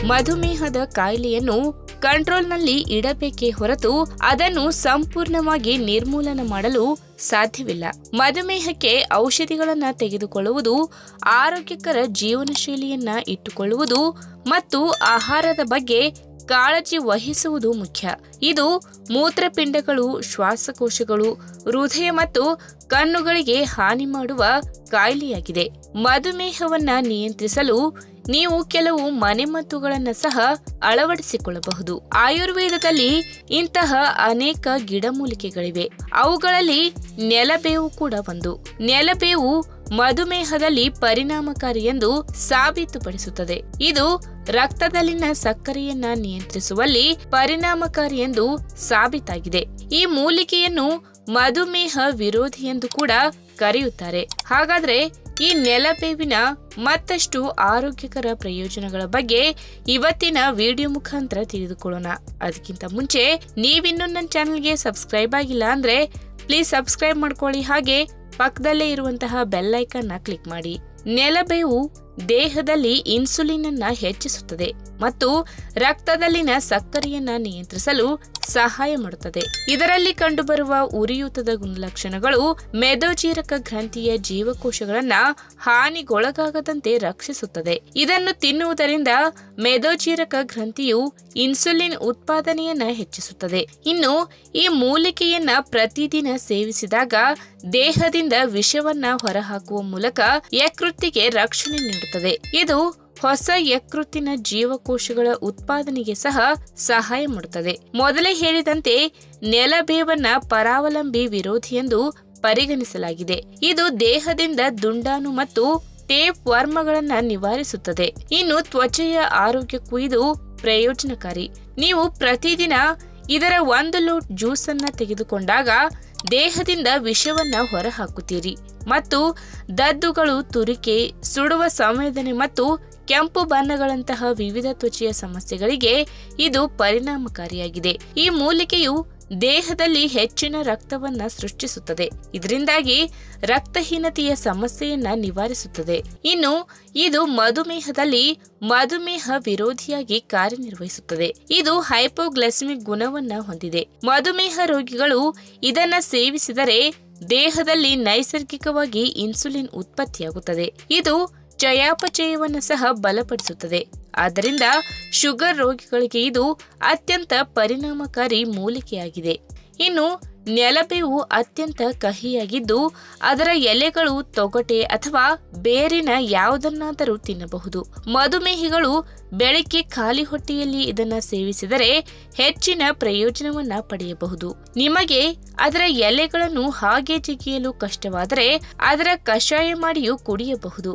ಮಧುಮೇಹದ ಕಾಯಿಲೆಯನ್ನು ಕಂಟ್ರೋಲ್ನಲ್ಲಿ ಇಡಬೇಕೇ ಹೊರತು ಅದನ್ನು ಸಂಪೂರ್ಣವಾಗಿ ನಿರ್ಮೂಲನ ಮಾಡಲು ಸಾಧ್ಯವಿಲ್ಲ ಮಧುಮೇಹಕ್ಕೆ ಔಷಧಿಗಳನ್ನ ತೆಗೆದುಕೊಳ್ಳುವುದು ಆರೋಗ್ಯಕರ ಜೀವನ ಶೈಲಿಯನ್ನ ಇಟ್ಟುಕೊಳ್ಳುವುದು ಮತ್ತು ಆಹಾರದ ಬಗ್ಗೆ ಕಾಳಜಿ ವಹಿಸುವುದು ಮುಖ್ಯ ಇದು ಮೂತ್ರಪಿಂಡಗಳು ಶ್ವಾಸಕೋಶಗಳು ಹೃದಯ ಮತ್ತು ಕಣ್ಣುಗಳಿಗೆ ಹಾನಿ ಮಾಡುವ ಕಾಯಿಲೆಯಾಗಿದೆ ಮಧುಮೇಹವನ್ನ ನಿಯಂತ್ರಿಸಲು ನೀವು ಕೆಲವು ಮನೆಮದ್ದುಗಳನ್ನು ಸಹ ಅಳವಡಿಸಿಕೊಳ್ಳಬಹುದು ಆಯುರ್ವೇದದಲ್ಲಿ ಇಂತಹ ಅನೇಕ ಗಿಡಮೂಲಿಕೆಗಳಿವೆ ಅವುಗಳಲ್ಲಿ ನೆಲಬೇವು ಕೂಡ ಒಂದು ನೆಲಬೇವು ಮಧುಮೇಹದಲ್ಲಿ ಪರಿಣಾಮಕಾರಿ ಎಂದು ಸಾಬೀತುಪಡಿಸುತ್ತದೆ ಇದು ರಕ್ತದಲ್ಲಿನ ಸಕ್ಕರೆಯನ್ನ ನಿಯಂತ್ರಿಸುವಲ್ಲಿ ಪರಿಣಾಮಕಾರಿ ಎಂದು ಸಾಬೀತಾಗಿದೆ ಈ ಮೂಲಿಕೆಯನ್ನು ಮಧುಮೇಹ ವಿರೋಧಿ ಎಂದು ಕೂಡ ಕರೆಯುತ್ತಾರೆ ಹಾಗಾದ್ರೆ ಈ ನೆಲಬೇವಿನ ಮತ್ತಷ್ಟು ಆರೋಗ್ಯಕರ ಪ್ರಯೋಜನಗಳ ಬಗ್ಗೆ ಇವತ್ತಿನ ವಿಡಿಯೋ ಮುಖಾಂತರ ತಿಳಿದುಕೊಳ್ಳೋಣ ಅದಕ್ಕಿಂತ ಮುಂಚೆ ನೀವಿನ್ನೂ ನನ್ನ ಚಾನಲ್ಗೆ ಸಬ್ಸ್ಕ್ರೈಬ್ ಆಗಿಲ್ಲ ಅಂದ್ರೆ ಪ್ಲೀಸ್ ಸಬ್ಸ್ಕ್ರೈಬ್ ಮಾಡ್ಕೊಳ್ಳಿ ಹಾಗೆ ಪಕ್ಕದಲ್ಲೇ ಇರುವಂತಹ ಬೆಲ್ ಐಕನ್ನ ಕ್ಲಿಕ್ ಮಾಡಿ ನೆಲಬೇವು ದೇಹದಲ್ಲಿ ಇನ್ಸುಲಿನ್ ಅನ್ನ ಹೆಚ್ಚಿಸುತ್ತದೆ ಮತ್ತು ರಕ್ತದಲ್ಲಿನ ಸಕ್ಕರೆಯನ್ನ ನಿಯಂತ್ರಿಸಲು ಸಹಾಯ ಮಾಡುತ್ತದೆ ಇದರಲ್ಲಿ ಕಂಡುಬರುವ ಉರಿಯೂತದ ಗುಣಲಕ್ಷಣಗಳು ಮೆದೋಜೀರಕ ಗ್ರಂಥಿಯ ಜೀವಕೋಶಗಳನ್ನ ಹಾನಿಗೊಳಗಾಗದಂತೆ ರಕ್ಷಿಸುತ್ತದೆ ಇದನ್ನು ತಿನ್ನುವುದರಿಂದ ಮೆದೋಜೀರಕ ಗ್ರಂಥಿಯು ಇನ್ಸುಲಿನ್ ಉತ್ಪಾದನೆಯನ್ನ ಹೆಚ್ಚಿಸುತ್ತದೆ ಇನ್ನು ಈ ಮೂಲಿಕೆಯನ್ನ ಪ್ರತಿದಿನ ಸೇವಿಸಿದಾಗ ದೇಹದಿಂದ ವಿಷವನ್ನ ಹೊರಹಾಕುವ ಮೂಲಕ ಯಕೃತ್ತಿಗೆ ರಕ್ಷಣೆ ನೀಡುತ್ತದೆ ಇದು ಹೊಸ ಯಕೃತ್ತಿನ ಜೀವಕೋಶಗಳ ಉತ್ಪಾದನೆಗೆ ಸಹ ಸಹಾಯ ಮಾಡುತ್ತದೆ ಮೊದಲೇ ಹೇಳಿದಂತೆ ನೆಲಬೇವನ್ನ ಪರಾವಲಂಬಿ ವಿರೋಧಿ ಎಂದು ಪರಿಗಣಿಸಲಾಗಿದೆ ಇದು ದೇಹದಿಂದ ದುಂಡಾಣು ಮತ್ತು ಟೇಪ್ ವರ್ಮಗಳನ್ನ ನಿವಾರಿಸುತ್ತದೆ ಇನ್ನು ತ್ವಚೆಯ ಆರೋಗ್ಯಕ್ಕೂ ಇದು ಪ್ರಯೋಜನಕಾರಿ ನೀವು ಪ್ರತಿದಿನ ಇದರ ಒಂದು ಲೋಟ್ ಜ್ಯೂಸ್ ಅನ್ನ ತೆಗೆದುಕೊಂಡಾಗ ದೇಹದಿಂದ ವಿಷವನ್ನ ಹೊರಹಾಕುತ್ತೀರಿ ಮತ್ತು ದದ್ದುಗಳು ತುರಿಕೆ ಸುಡುವ ಸಂವೇದನೆ ಮತ್ತು ಕೆಂಪು ಬಣ್ಣಗಳಂತಹ ವಿವಿಧ ತ್ವಚೆಯ ಸಮಸ್ಯೆಗಳಿಗೆ ಇದು ಪರಿಣಾಮಕಾರಿಯಾಗಿದೆ ಈ ಮೂಲಿಕೆಯು ದೇಹದಲ್ಲಿ ಹೆಚ್ಚಿನ ರಕ್ತವನ್ನ ಸೃಷ್ಟಿಸುತ್ತದೆ ಇದರಿಂದಾಗಿ ರಕ್ತಹೀನತೆಯ ಸಮಸ್ಯೆಯನ್ನ ನಿವಾರಿಸುತ್ತದೆ ಇನ್ನು ಇದು ಮಧುಮೇಹದಲ್ಲಿ ಮಧುಮೇಹ ವಿರೋಧಿಯಾಗಿ ಕಾರ್ಯನಿರ್ವಹಿಸುತ್ತದೆ ಇದು ಹೈಪೋಗ್ಲೈಸಮಿಕ್ ಗುಣವನ್ನ ಹೊಂದಿದೆ ಮಧುಮೇಹ ರೋಗಿಗಳು ಇದನ್ನ ಸೇವಿಸಿದರೆ ದೇಹದಲ್ಲಿ ನೈಸರ್ಗಿಕವಾಗಿ ಇನ್ಸುಲಿನ್ ಉತ್ಪತ್ತಿಯಾಗುತ್ತದೆ ಇದು ಚಯಾಪಚಯವನ್ನು ಸಹ ಬಲಪಡಿಸುತ್ತದೆ ಆದ್ದರಿಂದ ಶುಗರ್ ರೋಗಿಗಳಿಗೆ ಇದು ಅತ್ಯಂತ ಪರಿಣಾಮಕಾರಿ ಮೂಲಿಕೆಯಾಗಿದೆ ಇನ್ನು ನೆಲಬೇವು ಅತ್ಯಂತ ಕಹಿಯಾಗಿದ್ದು ಅದರ ಎಲೆಗಳು ತೊಗಟೆ ಅಥವಾ ಬೇರಿನ ಯಾವುದನ್ನಾದರೂ ತಿನ್ನಬಹುದು ಮಧುಮೇಹಿಗಳು ಬೆಳಗ್ಗೆ ಖಾಲಿ ಹೊಟ್ಟೆಯಲ್ಲಿ ಇದನ್ನ ಸೇವಿಸಿದರೆ ಹೆಚ್ಚಿನ ಪ್ರಯೋಜನವನ್ನ ಪಡೆಯಬಹುದು ನಿಮಗೆ ಅದರ ಎಲೆಗಳನ್ನು ಹಾಗೆ ಜಿಗಿಯಲು ಕಷ್ಟವಾದರೆ ಅದರ ಕಷಾಯ ಮಾಡಿಯೂ ಕುಡಿಯಬಹುದು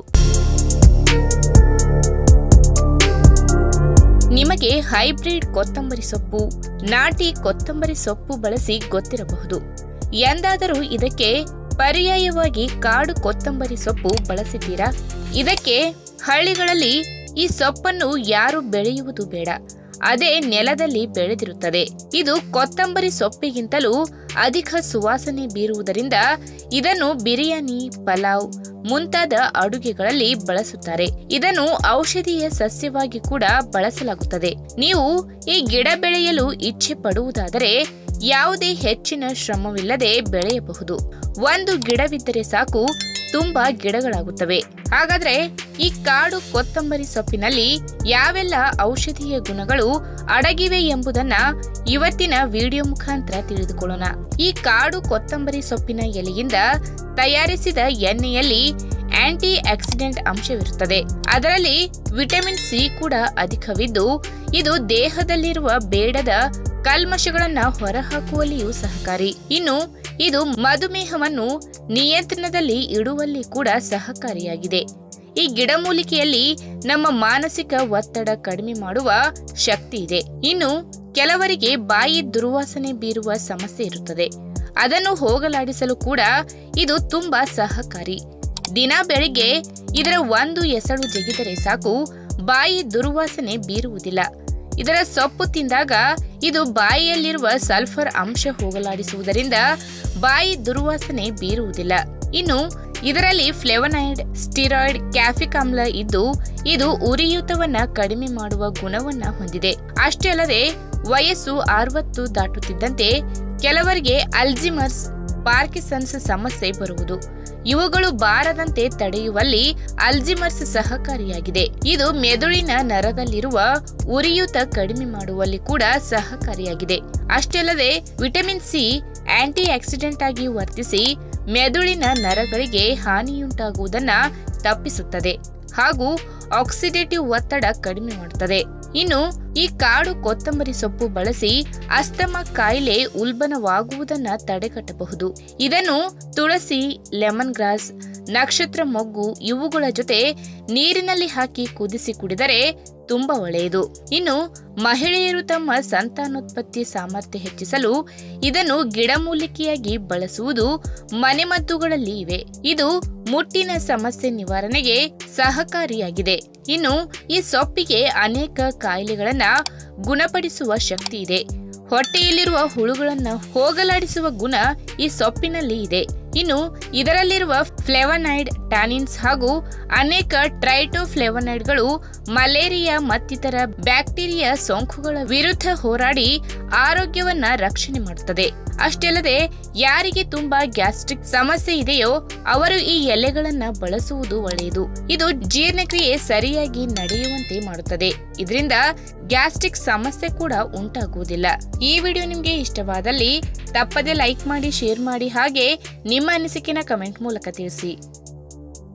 ನಿಮಗೆ ಹೈಬ್ರಿಡ್ ಕೊತ್ತಂಬರಿ ಸೊಪ್ಪು ನಾಟಿ ಕೊತ್ತಂಬರಿ ಸೊಪ್ಪು ಬಳಸಿ ಗೊತ್ತಿರಬಹುದು ಎಂದಾದರೂ ಇದಕ್ಕೆ ಪರ್ಯಾಯವಾಗಿ ಕಾಡು ಕೊತ್ತಂಬರಿ ಸೊಪ್ಪು ಬಳಸಿದ್ದೀರಾ ಇದಕ್ಕೆ ಹಳ್ಳಿಗಳಲ್ಲಿ ಈ ಸೊಪ್ಪನ್ನು ಯಾರು ಬೆಳೆಯುವುದು ಬೇಡ ಅದೇ ನೆಲದಲ್ಲಿ ಬೆಳೆದಿರುತ್ತದೆ ಇದು ಕೊತ್ತಂಬರಿ ಸೊಪ್ಪಿಗಿಂತಲೂ ಅಧಿಕ ಸುವಾಸನೆ ಬೀರುವುದರಿಂದ ಇದನ್ನು ಬಿರಿಯಾನಿ ಪಲಾವ್ ಮುಂತಾದ ಅಡುಗೆಗಳಲ್ಲಿ ಬಳಸುತ್ತಾರೆ ಇದನ್ನು ಔಷಧೀಯ ಸಸ್ಯವಾಗಿ ಕೂಡ ಬಳಸಲಾಗುತ್ತದೆ ನೀವು ಈ ಗಿಡ ಬೆಳೆಯಲು ಇಚ್ಛೆ ಪಡುವುದಾದರೆ ಯಾವುದೇ ಹೆಚ್ಚಿನ ಶ್ರಮವಿಲ್ಲದೆ ಬೆಳೆಯಬಹುದು ಒಂದು ಗಿಡವಿದ್ದರೆ ಸಾಕು ತುಂಬಾ ಗಿಡಗಳಾಗುತ್ತವೆ ಹಾಗಾದ್ರೆ ಈ ಕಾಡು ಕೊತ್ತಂಬರಿ ಸೊಪ್ಪಿನಲ್ಲಿ ಯಾವೆಲ್ಲ ಔಷಧೀಯ ಗುಣಗಳು ಅಡಗಿವೆ ಎಂಬುದನ್ನ ಇವತ್ತಿನ ವಿಡಿಯೋ ಮುಖಾಂತರ ತಿಳಿದುಕೊಳ್ಳೋಣ ಈ ಕಾಡು ಕೊತ್ತಂಬರಿ ಸೊಪ್ಪಿನ ಎಲೆಯಿಂದ ತಯಾರಿಸಿದ ಎಣ್ಣೆಯಲ್ಲಿ ಆಂಟಿ ಆಕ್ಸಿಡೆಂಟ್ ಅಂಶವಿರುತ್ತದೆ ಅದರಲ್ಲಿ ವಿಟಮಿನ್ ಸಿ ಕೂಡ ಅಧಿಕವಿದ್ದು ಇದು ದೇಹದಲ್ಲಿರುವ ಬೇಡದ ಕಲ್ಮಶಗಳನ್ನ ಹೊರಹಾಕುವಲ್ಲಿಯೂ ಸಹಕಾರಿ ಇನ್ನು ಇದು ಮಧುಮೇಹವನ್ನು ನಿಯಂತ್ರಣದಲ್ಲಿ ಇಡುವಲ್ಲಿ ಕೂಡ ಸಹಕಾರಿಯಾಗಿದೆ ಈ ಗಿಡಮೂಲಿಕೆಯಲ್ಲಿ ನಮ್ಮ ಮಾನಸಿಕ ಒತ್ತಡ ಕಡಿಮೆ ಮಾಡುವ ಶಕ್ತಿ ಇದೆ ಇನ್ನು ಕೆಲವರಿಗೆ ಬಾಯಿ ದುರ್ವಾಸನೆ ಬೀರುವ ಸಮಸ್ಯೆ ಇರುತ್ತದೆ ಅದನ್ನು ಹೋಗಲಾಡಿಸಲು ಕೂಡ ಇದು ತುಂಬಾ ಸಹಕಾರಿ ದಿನ ಬೆಳಿಗ್ಗೆ ಇದರ ಒಂದು ಎಸಳು ಜಗಿದರೆ ಸಾಕು ಬಾಯಿ ದುರ್ವಾಸನೆ ಬೀರುವುದಿಲ್ಲ ಇದರ ಸೊಪ್ಪು ತಿಂದಾಗ ಇದು ಬಾಯಿಯಲ್ಲಿರುವ ಸಲ್ಫರ್ ಅಂಶ ಹೋಗಲಾಡಿಸುವುದರಿಂದ ಬಾಯಿ ದುರ್ವಾಸನೆ ಬೀರುವುದಿಲ್ಲ ಇನ್ನು ಇದರಲ್ಲಿ ಫ್ಲೆವನೈಡ್ ಸ್ಟಿರಾಯ್ಡ್ ಕ್ಯಾಫಿಕ್ ಆಮ್ಲ ಇದ್ದು ಇದು ಉರಿಯೂತವನ್ನ ಕಡಿಮೆ ಮಾಡುವ ಗುಣವನ್ನ ಹೊಂದಿದೆ ಅಷ್ಟೇ ಅಲ್ಲದೆ ವಯಸ್ಸು ಅರವತ್ತು ದಾಟುತ್ತಿದ್ದಂತೆ ಕೆಲವರಿಗೆ ಅಲ್ಜಿಮರ್ಸ್ ಪಾರ್ಕಿಸನ್ಸ್ ಸಮಸ್ಯೆ ಬರುವುದು ಇವುಗಳು ಬಾರದಂತೆ ತಡೆಯುವಲ್ಲಿ ಅಲ್ಜಿಮರ್ಸ್ ಸಹಕಾರಿಯಾಗಿದೆ ಇದು ಮೆದುಳಿನ ನರದಲ್ಲಿರುವ ಉರಿಯೂತ ಕಡಿಮೆ ಮಾಡುವಲ್ಲಿ ಕೂಡ ಸಹಕಾರಿಯಾಗಿದೆ ಅಷ್ಟೇ ಅಲ್ಲದೆ ವಿಟಮಿನ್ ಸಿ ಆಂಟಿ ಆಕ್ಸಿಡೆಂಟ್ ಆಗಿ ವರ್ತಿಸಿ ಮೆದುಳಿನ ನರಗಳಿಗೆ ಹಾನಿಯುಂಟಾಗುವುದನ್ನ ತಪ್ಪಿಸುತ್ತದೆ ಹಾಗೂ ಆಕ್ಸಿಡೇಟಿವ್ ಒತ್ತಡ ಕಡಿಮೆ ಮಾಡುತ್ತದೆ ಇನ್ನು ಈ ಕಾಡು ಕೊತ್ತಂಬರಿ ಸೊಪ್ಪು ಬಳಸಿ ಅಸ್ತಮ ಕಾಯಿಲೆ ಉಲ್ಬಣವಾಗುವುದನ್ನ ತಡೆಗಟ್ಟಬಹುದು ಇದನ್ನು ತುಳಸಿ ಲೆಮನ್ ಗ್ರಾಸ್ ನಕ್ಷತ್ರ ಮೊಗ್ಗು ಇವುಗಳ ಜೊತೆ ನೀರಿನಲ್ಲಿ ಹಾಕಿ ಕುದಿಸಿ ಕುಡಿದರೆ ತುಂಬಾ ಒಳ್ಳೆಯದು ಇನ್ನು ಮಹಿಳೆಯರು ತಮ್ಮ ಸಂತಾನೋತ್ಪತ್ತಿ ಸಾಮರ್ಥ್ಯ ಹೆಚ್ಚಿಸಲು ಇದನ್ನು ಗಿಡಮೂಲಿಕೆಯಾಗಿ ಬಳಸುವುದು ಮನೆಮದ್ದುಗಳಲ್ಲಿ ಇವೆ ಇದು ಮುಟ್ಟಿನ ಸಮಸ್ಯೆ ನಿವಾರಣೆಗೆ ಸಹಕಾರಿಯಾಗಿದೆ ಇನ್ನು ಈ ಸೊಪ್ಪಿಗೆ ಅನೇಕ ಕಾಯಿಲೆಗಳನ್ನ ಗುಣಪಡಿಸುವ ಶಕ್ತಿ ಇದೆ ಹೊಟ್ಟೆಯಲ್ಲಿರುವ ಹುಳುಗಳನ್ನ ಹೋಗಲಾಡಿಸುವ ಗುಣ ಈ ಸೊಪ್ಪಿನಲ್ಲಿ ಇದೆ ಇನ್ನು ಇದರಲ್ಲಿರುವ ಫ್ಲೆವನೈಡ್ ಟ್ಯಾನಿನ್ಸ್ ಹಾಗೂ ಅನೇಕ ಟ್ರೈಟೋಫ್ಲೆವನೈಡ್ಗಳು ಮಲೇರಿಯಾ ಮತ್ತಿತರ ಬ್ಯಾಕ್ಟೀರಿಯಾ ಸೋಂಕುಗಳ ವಿರುದ್ಧ ಹೋರಾಡಿ ಆರೋಗ್ಯವನ್ನ ರಕ್ಷಣೆ ಮಾಡುತ್ತದೆ ಅಷ್ಟೇ ಅಲ್ಲದೆ ಯಾರಿಗೆ ತುಂಬಾ ಗ್ಯಾಸ್ಟ್ರಿಕ್ ಸಮಸ್ಯೆ ಇದೆಯೋ ಅವರು ಈ ಎಲೆಗಳನ್ನ ಬಳಸುವುದು ಒಳ್ಳೆಯದು ಇದು ಜೀರ್ಣಕ್ರಿಯೆ ಸರಿಯಾಗಿ ನಡೆಯುವಂತೆ ಮಾಡುತ್ತದೆ ಇದರಿಂದ ಗ್ಯಾಸ್ಟ್ರಿಕ್ ಸಮಸ್ಯೆ ಕೂಡ ಉಂಟಾಗುವುದಿಲ್ಲ ಈ ವಿಡಿಯೋ ನಿಮಗೆ ಇಷ್ಟವಾದಲ್ಲಿ ತಪ್ಪದೆ ಲೈಕ್ ಮಾಡಿ ಶೇರ್ ಮಾಡಿ ಹಾಗೆ ನಿಮ್ಮ ಅನಿಸಿಕೆನ ಕಮೆಂಟ್ ಮೂಲಕ ತಿಳಿಸಿ